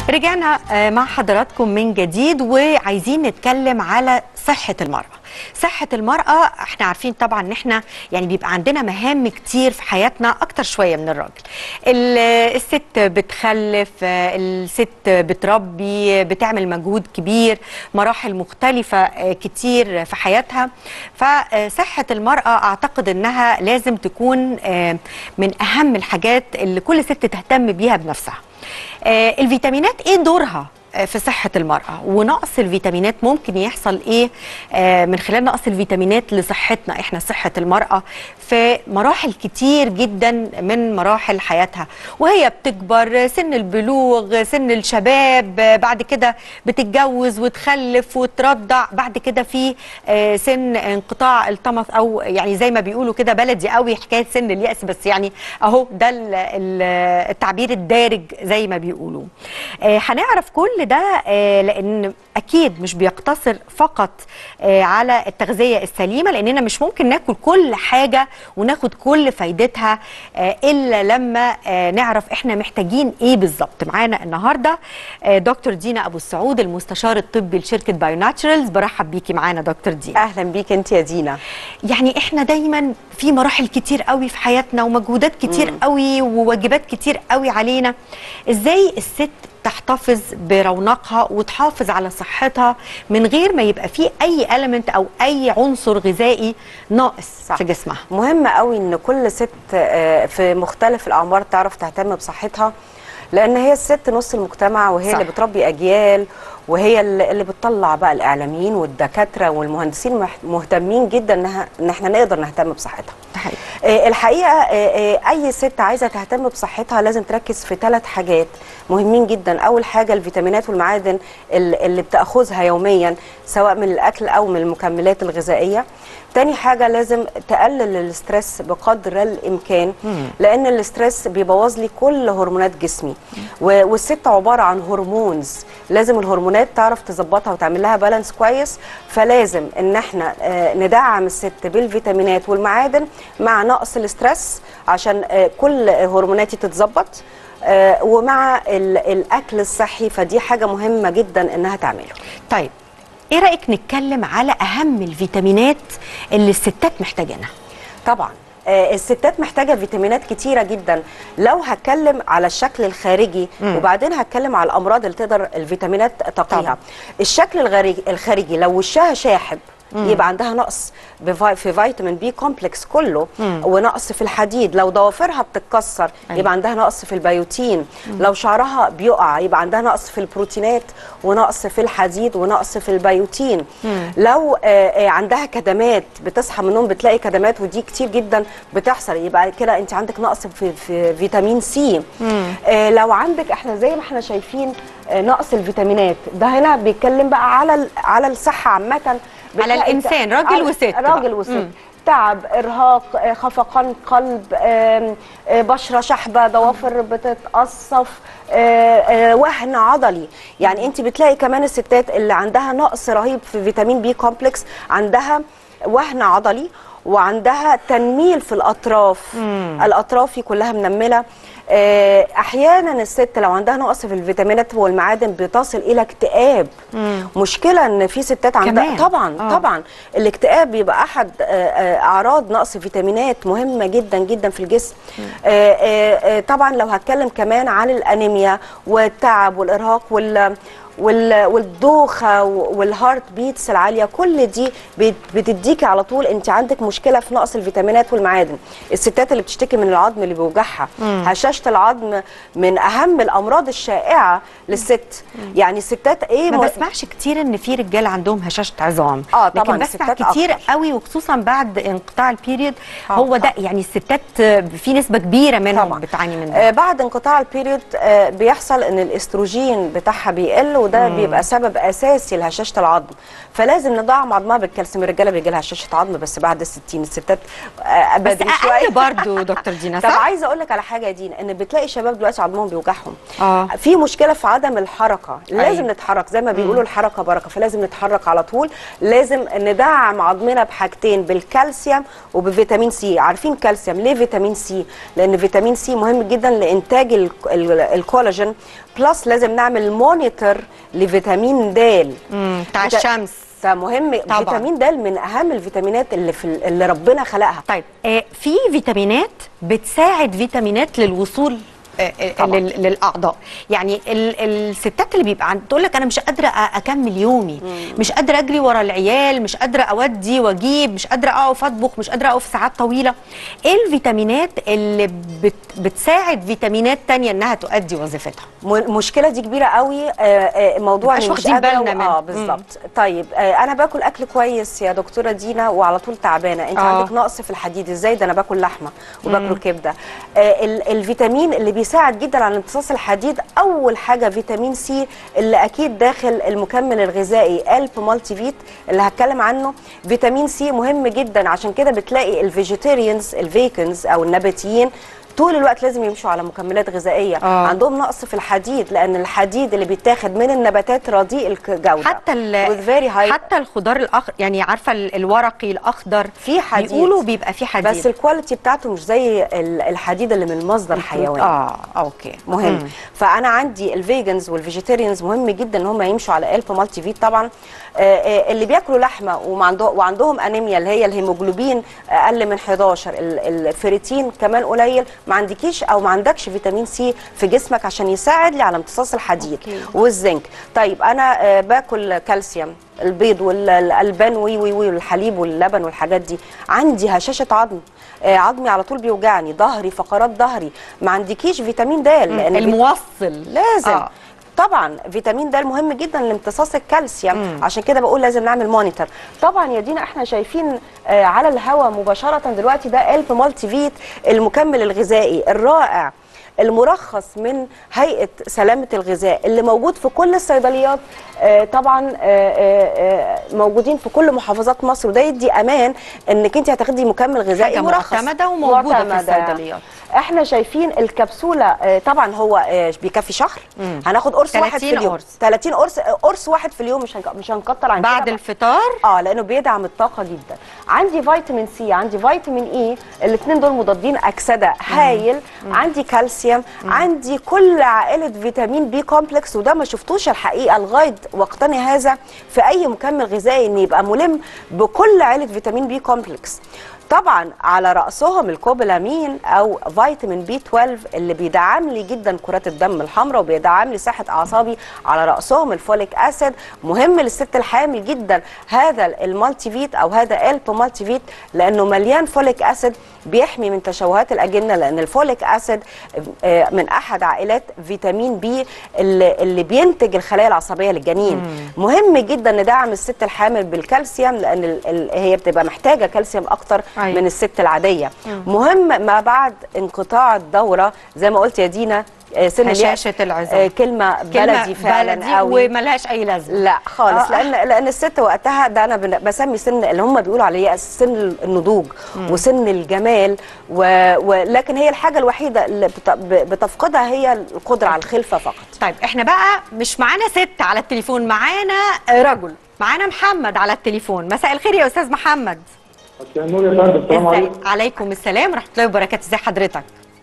رجعنا آه، مع حضراتكم من جديد وعايزين نتكلم على صحة المرأة صحة المرأة احنا عارفين طبعا ان احنا يعني بيبقى عندنا مهام كتير في حياتنا اكتر شوية من الراجل ال- الست بتخلف آه، الست بتربي بتعمل مجهود كبير مراحل مختلفة آه، كتير في حياتها فصحة المرأة اعتقد انها لازم تكون آه، من اهم الحاجات اللي كل ست تهتم بيها بنفسها آه، الفيتامينات ايه دورها آه، في صحة المرأة ونقص الفيتامينات ممكن يحصل ايه آه، من خلال نقص الفيتامينات لصحتنا احنا صحة المرأة في مراحل كتير جدا من مراحل حياتها وهي بتكبر سن البلوغ سن الشباب آه، بعد كده بتتجوز وتخلف وترضع بعد كده في آه، سن انقطاع الطمث او يعني زي ما بيقولوا كده بلدي قوي حكايه سن اليأس بس يعني اهو ده ال- ال- التعبير الدارج زي ما بيقولوا آه، هنعرف كل ده آه، لان اكيد مش بيقتصر فقط آه، على التغذيه السليمه لاننا مش ممكن ناكل كل حاجه وناخد كل فايدتها آه، الا لما آه، نعرف احنا محتاجين ايه بالظبط معانا النهارده آه، دكتور دينا ابو السعود المستشار الطبي لشركه بايو ناتشرالز برحب بيكي معانا دكتور دينا اهلا بيك انت يا دينا يعني احنا دايما في مراحل كتير قوي في حياتنا ومجهودات كتير قوي وواجبات كتير قوي علينا ازاي الست تحتفظ برونقها وتحافظ على صحتها من غير ما يبقى في اي المنت او اي عنصر غذائي ناقص صح. في جسمها مهم قوي ان كل ست آه، في مختلف الاعمار تعرف تهتم بصحتها لان هي الست نص المجتمع وهي صح. اللي بتربي اجيال وهي اللي اللي بتطلع بقى الاعلاميين والدكاتره والمهندسين مح- مهتمين جدا انها ان احنا نقدر نهتم بصحتها ده حقيقي. آه، الحقيقه آه، آه، اي ست عايزه تهتم بصحتها لازم تركز في ثلاث حاجات مهمين جدا اول حاجه الفيتامينات والمعادن ال- اللي بتاخذها يوميا سواء من الاكل او من المكملات الغذائيه تاني حاجه لازم تقلل الاسترس بقدر الامكان لان الاسترس بيبوظ لي كل هرمونات جسمي و- والست عباره عن هرمونز لازم الهرمونات تعرف تظبطها وتعمل لها بالانس كويس فلازم ان احنا آه، ندعم الست بالفيتامينات والمعادن مع نقص الاسترس عشان آه، كل هرموناتي تتظبط آه، ومع ال- الاكل الصحي فدي حاجه مهمه جدا انها تعمله طيب ايه رايك نتكلم على اهم الفيتامينات اللي الستات محتاجينها طبعا آه، الستات محتاجه فيتامينات كتيره جدا لو هتكلم على الشكل الخارجي وبعدين هتكلم على الامراض اللي تقدر الفيتامينات تقيها طبعا. الشكل الخارجي الخارجي لو وشها شاحب يبقى عندها نقص بفي- في فيتامين بي كومبلكس كله ونقص في الحديد لو ضوافرها بتتكسر أيوة. يبقى عندها نقص في البيوتين لو شعرها بيقع يبقى عندها نقص في البروتينات ونقص في الحديد ونقص في البيوتين لو آه، آه، عندها كدمات بتصحى من النوم بتلاقي كدمات ودي كتير جدا بتحصل يبقى كده انت عندك نقص في, في فيتامين سي آه، لو عندك احنا زي ما احنا شايفين آه، نقص الفيتامينات ده هنا بيتكلم بقى على ال- على الصحه عامه بتلاقي الإنسان، راجل على- وست بقى. راجل وست مم. تعب ارهاق آه، خفقان قلب آم، آه، بشره شحبه ضوافر بتتقصف آه، آه، وهن عضلي يعني انت بتلاقي كمان الستات اللي عندها نقص رهيب في فيتامين بي كومبلكس عندها وهن عضلي وعندها تنميل في الاطراف الاطراف كلها منمله آه، احيانا الست لو عندها نقص في الفيتامينات والمعادن بتصل الى اكتئاب مشكله ان في ستات عندها كمان. طبعا آه. طبعا الاكتئاب بيبقى احد آه، آه، اعراض نقص فيتامينات مهمه جدا جدا في الجسم آه، آه، آه، طبعا لو هتكلم كمان عن الانيميا والتعب والارهاق وال وال- والدوخه والهارت بيتس العاليه كل دي بت- بتديكي على طول انت عندك مشكله في نقص الفيتامينات والمعادن الستات اللي بتشتكي من العظم اللي بيوجعها هشاشه العظم من اهم الامراض الشائعه للست يعني الستات ايه ما م- بسمعش كتير ان في رجال عندهم هشاشه عظام آه، طبعاً لكن بسمع الستات كتير أكتر. قوي وخصوصا بعد انقطاع البيريود آه، هو ده آه. يعني الستات آه، في نسبه كبيره منهم طبعا بتعاني من آه ده بعد انقطاع البيريود آه بيحصل ان الاستروجين بتاعها بيقل وده بيبقى سبب اساسي لهشاشه العظم فلازم ندعم عظمها بالكالسيوم الرجاله بيجي لها هشاشه عظم بس بعد ال 60 الستات آه، بس بدري اقل شويه برضو دكتور دينا طب صح؟ عايزه اقول لك على حاجه يا دينا ان بتلاقي شباب دلوقتي عظمهم بيوجعهم آه. في مشكله في عدم الحركه لازم أيوة. نتحرك زي ما بيقولوا الحركه بركه فلازم نتحرك على طول لازم ندعم عظمنا بحاجتين بالكالسيوم وبفيتامين سي عارفين كالسيوم ليه فيتامين سي لان فيتامين سي مهم جدا لانتاج ال- ال- الكولاجين بلس لازم نعمل مونيتور لفيتامين د مم، بتاع فيتا- الشمس ده مهم طبعاً. فيتامين د من اهم الفيتامينات اللي في ال- اللي ربنا خلقها طيب آه في فيتامينات بتساعد فيتامينات للوصول آه، آه، طبعاً. لل- للاعضاء يعني ال- الستات اللي بيبقى عند تقول لك انا مش قادره أ- اكمل يومي مش قادره اجري ورا العيال مش قادره اودي واجيب مش قادره اقف اطبخ مش قادره اقف ساعات طويله ايه الفيتامينات اللي بت بتساعد فيتامينات تانية انها تؤدي وظيفتها م- المشكله دي كبيره قوي آه، آه، موضوع مبقاش إني مش واخدين قادرة بالنا و- منه. اه مم. بالظبط طيب آه، انا باكل اكل كويس يا دكتوره دينا وعلى طول تعبانه انت آه. عندك نقص في الحديد ازاي ده انا باكل لحمه وباكل كبده آه، ال- الفيتامين اللي بيساعد جدا على امتصاص الحديد اول حاجه فيتامين سي اللي اكيد داخل المكمل الغذائي الب مالتي فيت اللي هتكلم عنه فيتامين سي مهم جدا عشان كده بتلاقي الفيجيتيريانز الفيكنز او النباتيين طول الوقت لازم يمشوا على مكملات غذائيه آه. عندهم نقص في الحديد لان الحديد اللي بيتاخد من النباتات رديء الجوده حتى ال With very high- حتى الخضار الاخضر يعني عارفه ال- الورقي الاخضر في حديد. بيقولوا بيبقى فيه حديد بس الكواليتي بتاعته مش زي ال- الحديد اللي من مصدر حيواني اه اوكي مهم مم. فانا عندي الفيجنز والفيجيتيريانز مهم جدا ان هم يمشوا على الب مالتي فيت طبعا آه، آه، اللي بياكلوا لحمه وعنده وعندهم انيميا اللي هي الهيموجلوبين اقل من 11 ال- الفيريتين كمان قليل ما عندكيش او ما عندكش فيتامين سي في جسمك عشان يساعد لي على امتصاص الحديد أوكي. والزنك طيب انا آه، باكل كالسيوم البيض والالبان وي وي وي والحليب واللبن والحاجات دي عندي هشاشه عظم آه، عظمي على طول بيوجعني ظهري فقرات ظهري ما عندكيش فيتامين د لان الموصل لازم آه. آه. طبعا فيتامين د مهم جدا لامتصاص الكالسيوم مم. عشان كده بقول لازم نعمل مونيتور طبعا يا دينا احنا شايفين آه على الهواء مباشره دلوقتي ده الب مالتي فيت المكمل الغذائي الرائع المرخص من هيئه سلامه الغذاء اللي موجود في كل الصيدليات آه طبعا آه آه آه موجودين في كل محافظات مصر وده يدي امان انك انت هتاخدي مكمل غذائي حاجة مرخص معتمدة وموجودة في معتمدة. الصيدليات. احنا شايفين الكبسوله آه، طبعا هو آه، بيكفي شهر هناخد قرص واحد في 30 اليوم قرص. 30 قرص آه، قرص واحد في اليوم مش هنك... مش هنكتر عن بعد كده الفطار اه لانه بيدعم الطاقه جدا عندي فيتامين سي عندي فيتامين اي الاثنين دول مضادين اكسده هايل عندي كالسيوم عندي كل عائله فيتامين بي كومبلكس وده ما شفتوش الحقيقه لغايه وقتنا هذا في اي مكمل غذائي ان يبقى ملم بكل عائله فيتامين بي كومبلكس طبعا على راسهم الكوبلامين او فيتامين بي 12 اللي بيدعم لي جدا كرات الدم الحمراء وبيدعم لي صحه اعصابي على راسهم الفوليك اسيد مهم للست الحامل جدا هذا المالتي فيت او هذا الب مالتي فيت لانه مليان فوليك اسيد بيحمي من تشوهات الاجنه لان الفوليك اسيد آه، من احد عائلات فيتامين بي اللي, اللي بينتج الخلايا العصبيه للجنين مهم جدا ندعم الست الحامل بالكالسيوم لان ال- ال- هي بتبقى محتاجه كالسيوم اكتر أيوة. من الست العاديه مهم ما بعد انقطاع الدوره زي ما قلت يا دينا آه، سن اليأس، هشاشة العظام. آه، كلمه كلمة بلدي فعلا بلدي قوي وملهاش اي لازمه لا خالص آه. لان لان الست وقتها ده انا بن- بسمي سن اللي هم بيقولوا عليه سن النضوج وسن الجمال و... ولكن هي الحاجه الوحيده اللي بت... ب- بتفقدها هي القدره على الخلفه فقط طيب احنا بقى مش معانا ست على التليفون معانا رجل معانا محمد على التليفون مساء الخير يا استاذ محمد مساء النور يا فندم السلام ازاي عليكم عليكم السلام ورحمه الله وبركاته ازي حضرتك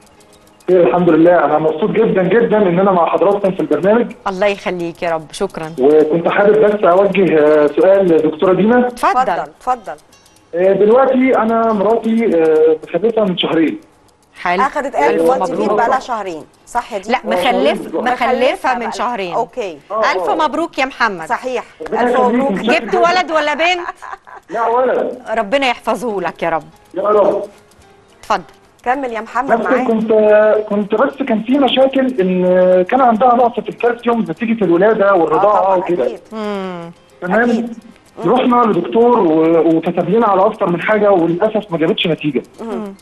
خير الحمد لله انا مبسوط جدا جدا ان انا مع حضراتكم في البرنامج الله يخليك يا رب شكرا وكنت حابب بس اوجه آه، سؤال لدكتوره دينا اتفضل اتفضل آه، دلوقتي انا مراتي آه، مخلفه من شهرين حلو اخذت ألف قلب مالتي فيت مبروك. بقى لها شهرين صح يا دي لا مخلف مخلفه من بقى. شهرين اوكي الف مبروك يا محمد صحيح ربنا الف يخليك. مبروك جبت ولد ولا بنت لا ولد ربنا يحفظه لك يا رب يا رب اتفضل كمل يا محمد بس معاك كنت كنت بس كان في مشاكل ان كان عندها نقص في الكالسيوم نتيجه الولاده آه والرضاعه طبعا وكده اكيد مم. تمام أكيد. رحنا لدكتور و- وكتب لنا على اكتر من حاجه وللاسف ما جابتش نتيجه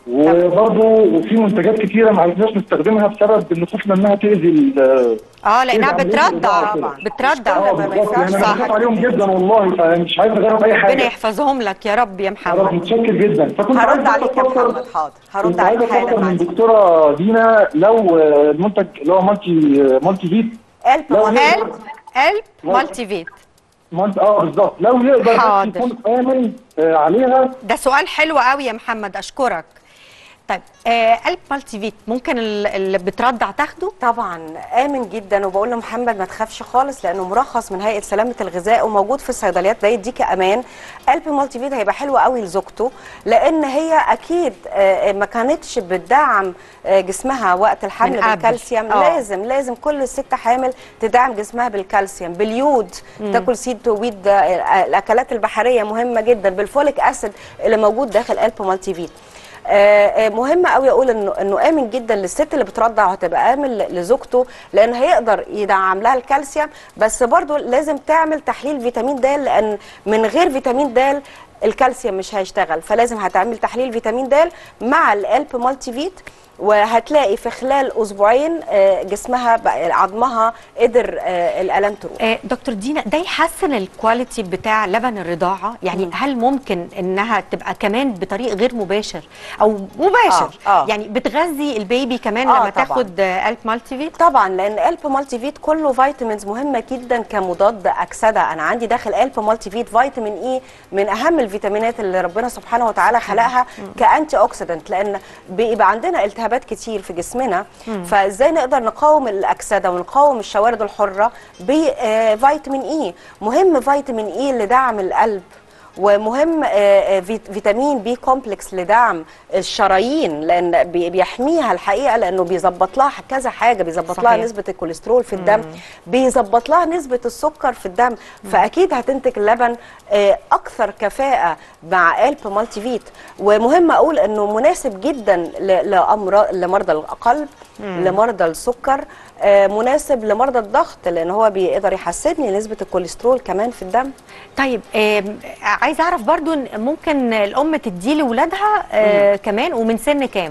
وبرضه في منتجات كتيره ما عرفناش نستخدمها بسبب ان خوفنا انها تاذي ال- اه لانها إيه ده؟ بتردع طبعاً. بتردع اه ما بالظبط ينفعش يعني انا صح. بخاف عليهم جدا والله فمش عايز اجرب اي ربنا حاجه يحفظهم لك يا رب يا خلاص محمد متشكر جدا فكنت عايز هرد عليك يا أستفسر- محمد حاضر هرد كنت عايز عليك حالا افكر من معلش. دكتوره دينا لو آه، المنتج اللي هو مالتي مالتي فيت قلب لو مهم. قلب قلب مالتي فيت مالتي اه بالظبط لو يقدر بس حاضر. يكون امن آه، عليها ده سؤال حلو قوي يا محمد اشكرك طيب آه قلب مالتي فيت ممكن ال- اللي بتردع تاخده طبعا امن جدا وبقول لمحمد ما تخافش خالص لانه مرخص من هيئه سلامه الغذاء وموجود في الصيدليات ده يديك امان قلب مالتي فيت هيبقى حلو قوي لزوجته لان هي اكيد آه، ما كانتش بتدعم آه، جسمها وقت الحمل من قبل. بالكالسيوم آه. لازم لازم كل ست حامل تدعم جسمها بالكالسيوم باليود تاكل سيد ويد آه، الاكلات البحريه مهمه جدا بالفوليك اسيد اللي موجود داخل قلب مالتي فيت آه، آه، مهم قوي اقول انه انه امن جدا للست اللي بترضع وهتبقى امن ل- لزوجته لان هيقدر يدعم لها الكالسيوم بس برضو لازم تعمل تحليل فيتامين د لان من غير فيتامين د الكالسيوم مش هيشتغل فلازم هتعمل تحليل فيتامين د مع القلب مالتي فيت وهتلاقي في خلال اسبوعين آه، جسمها بقى- عظمها قدر آه، الالم تروح آه دكتور دينا ده يحسن الكواليتي بتاع لبن الرضاعه يعني مم. هل ممكن انها تبقى كمان بطريق غير مباشر او مباشر آه، آه. يعني بتغذي البيبي كمان آه، لما طبعاً. تاخد آه، قلب مالتي فيت طبعا لان قلب مالتي فيت كله فيتامينز مهمه جدا كمضاد اكسده انا عندي داخل قلب مالتي فيت فيتامين اي من اهم الفيتامينات اللي ربنا سبحانه وتعالى خلقها كانتي اوكسيدنت لان بيبقى عندنا التهابات كتير في جسمنا فازاي نقدر نقاوم الاكسده ونقاوم الشوارد الحره بفيتامين اي مهم فيتامين اي لدعم القلب ومهم آه، آه، فيت- فيتامين بي كومبلكس لدعم الشرايين لان بي- بيحميها الحقيقه لانه بيظبط لها كذا حاجه بيظبط لها صحيح. نسبه الكوليسترول في الدم بيظبط لها نسبه السكر في الدم فاكيد هتنتج لبن آه، اكثر كفاءه مع قلب مالتي فيت ومهم اقول انه مناسب جدا ل- لامراض لمرضى القلب لمرضى السكر آه، مناسب لمرضى الضغط لان هو بيقدر يحسن لي نسبه الكوليسترول كمان في الدم طيب آم، عايزه اعرف برضو إن ممكن الام تديه لاولادها آه كمان ومن سن كام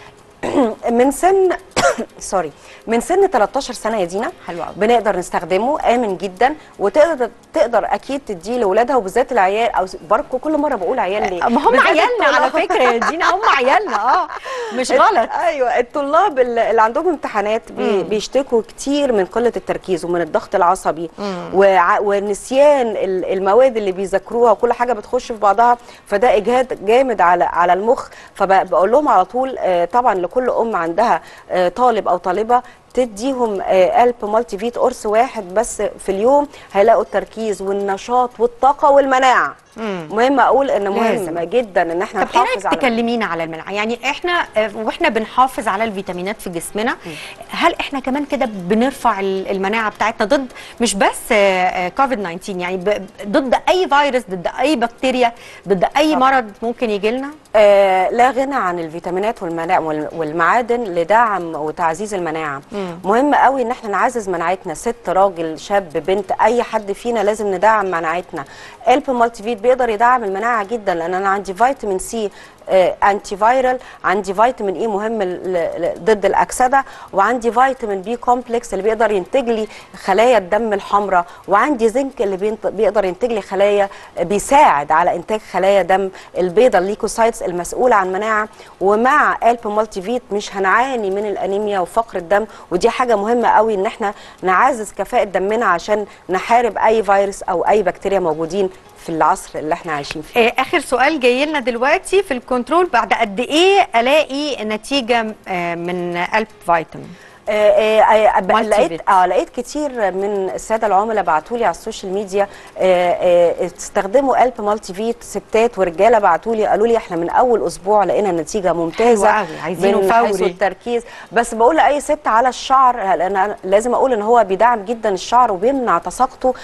من سن سوري من سن 13 سنه يا دينا حلو قوي. بنقدر نستخدمه امن جدا وتقدر تقدر اكيد تديه لاولادها وبالذات العيال او بركو كل مره بقول عيال ليه ما هم بالذات عيالنا على الطلاب. فكره يا دينا هم عيالنا اه مش غلط ايوه الطلاب اللي اللي عندهم امتحانات بي بيشتكوا كتير من قله التركيز ومن الضغط العصبي وع- ونسيان ال- المواد اللي بيذاكروها وكل حاجه بتخش في بعضها فده اجهاد جامد على على المخ فبقول لهم على طول آه، طبعا لكل ام عندها آه، طالب او طالبه تديهم آه، قلب مالتي فيت قرص واحد بس في اليوم هيلاقوا التركيز والنشاط والطاقه والمناعه مهم اقول ان مهم لازم. جدا ان احنا طب ايه رايك نحافظ على تكلمينا على المناعه يعني احنا آه، واحنا بنحافظ على الفيتامينات في جسمنا هل احنا كمان كده بنرفع ال- المناعه بتاعتنا ضد مش بس كوفيد 19 يعني ب- ضد اي فيروس ضد اي بكتيريا ضد اي طبعاً. مرض ممكن يجي لنا آه لا غنى عن الفيتامينات والمنا- وال- والمعادن لدعم وتعزيز المناعه مهم قوي ان احنا نعزز مناعتنا ست راجل شاب بنت اي حد فينا لازم ندعم مناعتنا قلب مالتي فيت بيقدر يدعم المناعه جدا لان انا عندي فيتامين سي آه انتي فايرال عندي فيتامين اي مهم ل- ل- ضد الاكسده وعندي فيتامين بي كومبلكس اللي بيقدر ينتج لي خلايا الدم الحمراء وعندي زنك اللي بينت- بيقدر ينتج لي خلايا بيساعد على انتاج خلايا دم البيضاء الليكوسايتس المسؤوله عن مناعه ومع قلب مالتي فيت مش هنعاني من الانيميا وفقر الدم ودي حاجه مهمه قوي ان احنا نعزز كفاءه دمنا عشان نحارب اي فيروس او اي بكتيريا موجودين في العصر اللي احنا عايشين فيه آه، اخر سؤال جاي لنا دلوقتي في الكنترول بعد قد ايه الاقي نتيجه آه، من قلب فيتامين آه، آه، آه، ب- مالتي لقيت فيت. اه لقيت كتير من الساده العملاء بعتوا لي على السوشيال ميديا آه، آه، استخدموا قلب مالتي فيت ستات ورجاله بعتوا لي قالوا لي احنا من اول اسبوع لقينا نتيجه ممتازه حلو قوي، عايزينه من حيث فوري. التركيز بس بقول لاي ست على الشعر لان أنا لازم اقول ان هو بيدعم جدا الشعر وبيمنع تساقطه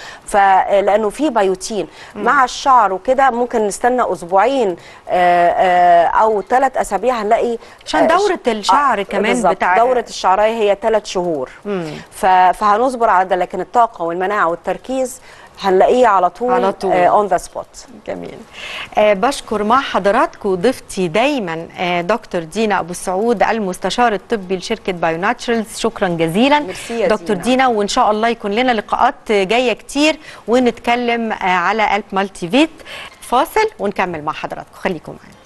فلانه فيه بيوتين مع الشعر وكده ممكن نستنى اسبوعين آه، آه، او ثلاث اسابيع هنلاقي عشان آه، دورة ش- الشعر كمان بالظبط، بتاع- دوره الشعرايه هي ثلاث شهور ف- فهنصبر على ده لكن الطاقه والمناعه والتركيز هنلاقيه على طول على طول. اون ذا سبوت جميل آه بشكر مع حضراتكم ضيفتي دايما آه دكتور دينا ابو سعود المستشار الطبي لشركه بايو ناتشرالز شكرا جزيلا ميرسي يا دكتور دينا. دينا وان شاء الله يكون لنا لقاءات جايه كتير ونتكلم آه على الب مالتي فيت فاصل ونكمل مع حضراتكم خليكم معانا